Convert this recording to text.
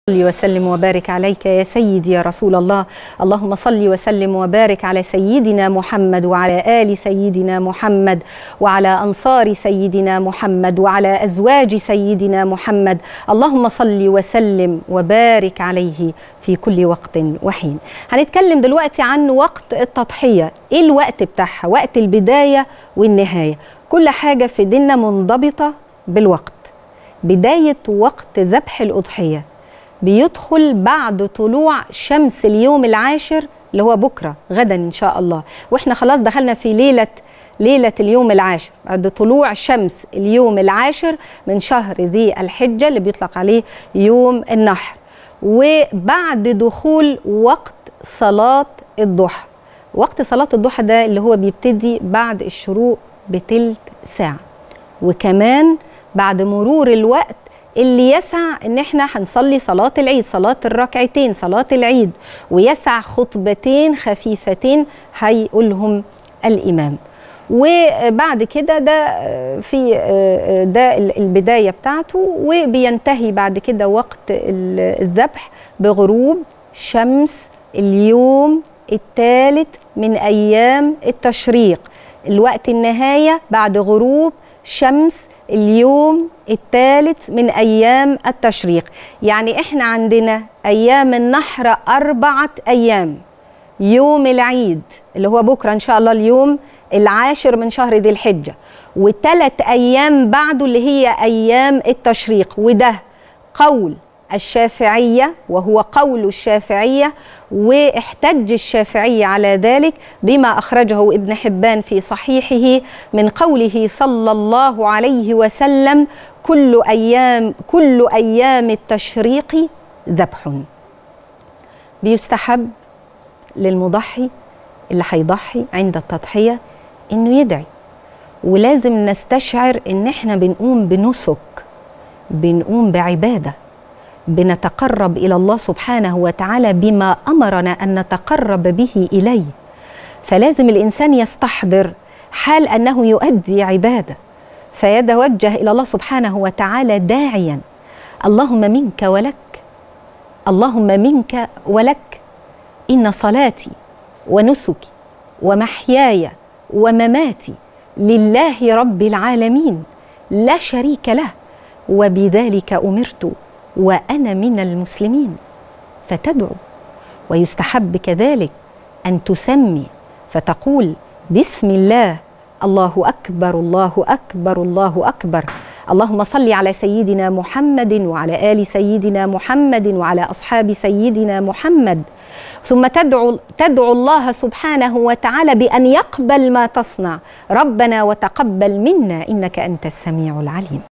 صل وسلم وبارك عليك يا سيدي يا رسول الله اللهم صل وسلم وبارك على سيدنا محمد وعلى آل سيدنا محمد وعلى أنصار سيدنا محمد وعلى أزواج سيدنا محمد اللهم صل وسلم وبارك عليه في كل وقت وحين هنتكلم دلوقتي عن وقت التضحية إيه الوقت بتاعها وقت البداية والنهاية كل حاجة في ديننا منضبطة بالوقت بداية وقت ذبح الأضحية بيدخل بعد طلوع شمس اليوم العاشر اللي هو بكره غدا ان شاء الله واحنا خلاص دخلنا في ليله ليله اليوم العاشر بعد طلوع شمس اليوم العاشر من شهر ذي الحجه اللي بيطلق عليه يوم النحر وبعد دخول وقت صلاه الضحى وقت صلاه الضحى ده اللي هو بيبتدي بعد الشروق بتلت ساعه وكمان بعد مرور الوقت اللي يسع ان احنا هنصلي صلاه العيد صلاه الركعتين صلاه العيد ويسع خطبتين خفيفتين هيقولهم الامام وبعد كده ده في ده البدايه بتاعته وبينتهي بعد كده وقت الذبح بغروب شمس اليوم الثالث من ايام التشريق الوقت النهايه بعد غروب شمس اليوم الثالث من ايام التشريق يعني احنا عندنا ايام النحر اربعه ايام يوم العيد اللي هو بكره ان شاء الله اليوم العاشر من شهر ذي الحجه وثلاث ايام بعده اللي هي ايام التشريق وده قول الشافعية وهو قول الشافعية واحتج الشافعية على ذلك بما أخرجه ابن حبان في صحيحه من قوله صلى الله عليه وسلم كل أيام كل أيام التشريق ذبح بيستحب للمضحي اللي هيضحي عند التضحية إنه يدعي ولازم نستشعر إن إحنا بنقوم بنسك بنقوم بعباده بنتقرب الى الله سبحانه وتعالى بما امرنا ان نتقرب به اليه فلازم الانسان يستحضر حال انه يؤدي عباده فيتوجه الى الله سبحانه وتعالى داعيا اللهم منك ولك اللهم منك ولك ان صلاتي ونسكي ومحياي ومماتي لله رب العالمين لا شريك له وبذلك امرت وانا من المسلمين فتدعو ويستحب كذلك ان تسمي فتقول بسم الله الله اكبر الله اكبر الله اكبر اللهم صل على سيدنا محمد وعلى ال سيدنا محمد وعلى اصحاب سيدنا محمد ثم تدعو تدعو الله سبحانه وتعالى بان يقبل ما تصنع ربنا وتقبل منا انك انت السميع العليم